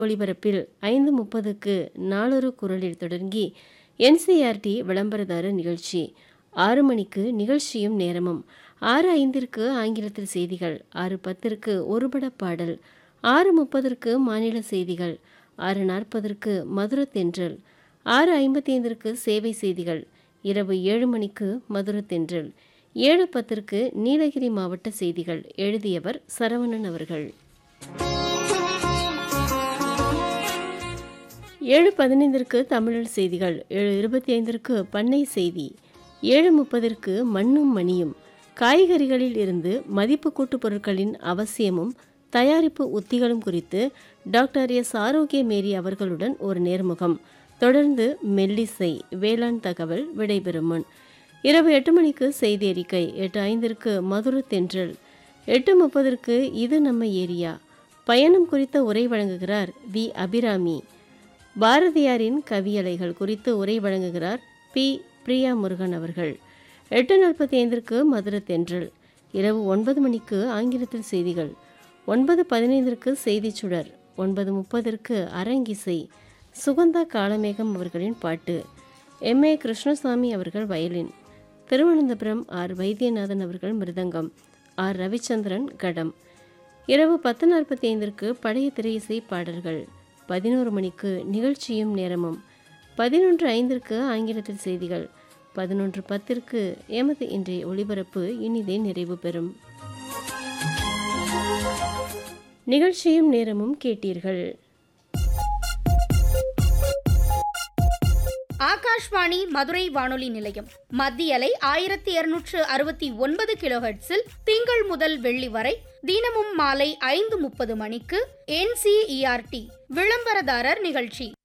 ஒளிபரப்பில் ஐந்து முப்பதுக்கு நாளொரு குரலில் தொடங்கி என்சிஆர்டி விளம்பரதார நிகழ்ச்சி ஆறு மணிக்கு நிகழ்ச்சியும் நேரமும் ஆறு ஐந்திற்கு ஆங்கிலத்தில் செய்திகள் ஆறு பத்திற்கு ஒருபட பாடல் ஆறு முப்பதற்கு மாநில செய்திகள் ஆறு நாற்பதற்கு மதுர தென்றல் ஆறு ஐம்பத்தி ஐந்திற்கு சேவை செய்திகள் இரவு ஏழு மணிக்கு மதுர தென்றல் ஏழு பத்திற்கு நீலகிரி மாவட்ட செய்திகள் எழுதியவர் சரவணன் அவர்கள் ஏழு பதினைந்திற்கு தமிழில் செய்திகள் ஏழு இருபத்தி ஐந்திற்கு பண்ணை செய்தி ஏழு முப்பதற்கு மண்ணும் மணியும் காய்கறிகளில் இருந்து மதிப்பு கூட்டுப் பொருட்களின் அவசியமும் தயாரிப்பு உத்திகளும் குறித்து டாக்டர் எஸ் ஆரோக்கிய மேரி அவர்களுடன் ஒரு நேர்முகம் தொடர்ந்து மெல்லிசை வேளாண் தகவல் விடைபெறும் முன் இரவு எட்டு மணிக்கு செய்தி அறிக்கை எட்டு ஐந்திற்கு மதுர தென்றல் எட்டு முப்பதற்கு இது நம்ம ஏரியா பயணம் குறித்த உரை வழங்குகிறார் வி அபிராமி பாரதியாரின் கவியலைகள் குறித்து உரை வழங்குகிறார் பி பிரியா முருகன் அவர்கள் எட்டு நாற்பத்தி ஐந்திற்கு மதுர தென்றல் இரவு ஒன்பது மணிக்கு ஆங்கிலத்தில் செய்திகள் ஒன்பது பதினைந்திற்கு செய்திச் சுடர் ஒன்பது முப்பதற்கு அரங்கிசை சுகந்தா காளமேகம் அவர்களின் பாட்டு எம் ஏ கிருஷ்ணசாமி அவர்கள் வயலின் திருவனந்தபுரம் ஆர் வைத்தியநாதன் அவர்கள் மிருதங்கம் ஆர் ரவிச்சந்திரன் கடம் இரவு பத்து நாற்பத்தி ஐந்திற்கு பழைய திரையிசை பாடல்கள் பதினோரு மணிக்கு நிகழ்ச்சியும் நேரமும் பதினொன்று ஐந்திற்கு ஆங்கிலத்தில் செய்திகள் பதினொன்று பத்திற்கு எமது இன்றைய ஒளிபரப்பு இனிதே நிறைவு பெறும் நிகழ்ச்சியும் நேரமும் கேட்டீர்கள் ஆகாஷ்வாணி மதுரை வானொலி நிலையம் மத்திய அலை ஆயிரத்தி இருநூற்று அறுபத்தி ஒன்பது கிலோஹெட்ஸில் திங்கள் முதல் வெள்ளி வரை தினமும் மாலை ஐந்து முப்பது மணிக்கு என்சிஇஆர்டி விளம்பரதாரர் நிகழ்ச்சி